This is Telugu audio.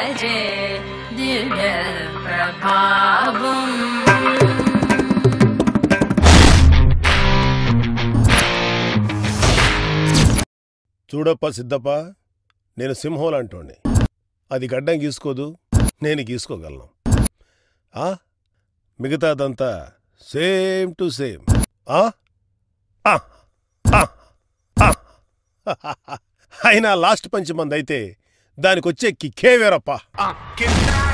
భజే దివ్య ప్రభావం చూడప్ప సిద్ధప్ప నేను సింహం లాంటోడిని అది గడ్డం గీసుకోదు నేను గీసుకోగలను ఆ మిగతాదంతా సేమ్ టు సేమ్ ఆ ఆ, ఆ, ఆ. అయినా లాస్ట్ పంచ్ మంది అయితే దానికొచ్చే కిక్కే వేరప్ప కింద